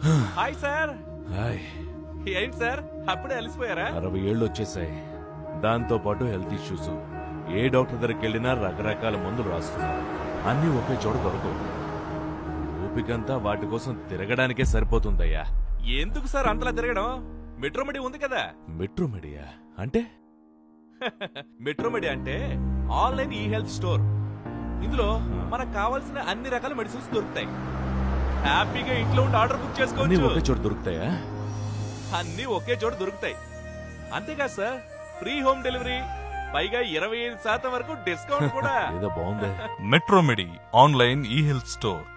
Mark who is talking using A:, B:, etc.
A: hi sir
B: hi
A: ఏంటి sir అప్పుడే అలసిపోయారా
B: అరవై ఏళ్ళు వచ్చేసాయి దాంతో పాటు హెల్త్ ఇష్యూస్ ఏ డాక్టర్ దగ్గరికి వెళ్ళినా రకరకాల మందులు రాస్తున్నారు అన్నీ ఒకే చోట దొరకవు ఓపికంతా వాటి కోసం తిరగడానికే సరిపోతుందయ్యా
A: ఎందుకు సార్ అంతలా తిరగడం మెట్రోమెడి ఉంది కదా
B: మెట్రోమెడియా అంటే
A: మెట్రోమెడి అంటే ఆన్లైన్ ఈ హెల్త్ స్టోర్ ఇందులో మనకు కావాల్సిన అన్ని రకాల మెడిసిన్స్ దొరుకుతాయి హ్యాపీగా ఇంట్లో ఉండి ఆర్డర్ బుక్
B: అన్నీ
A: చేసుకోవచ్చు
B: ఒకే చోట దొరుకుతాయా
A: అన్ని ఒకే చోట దొరుకుతాయి అంతేకాదు సార్ ఫ్రీ హోమ్ డెలివరీ పైగా ఇరవై ఐదు శాతం వరకు డిస్కౌంట్ కూడా
B: ఏదో బాగుందే
C: మెట్రోమెడి ఆన్లైన్ ఈ హెల్త్ స్టోర్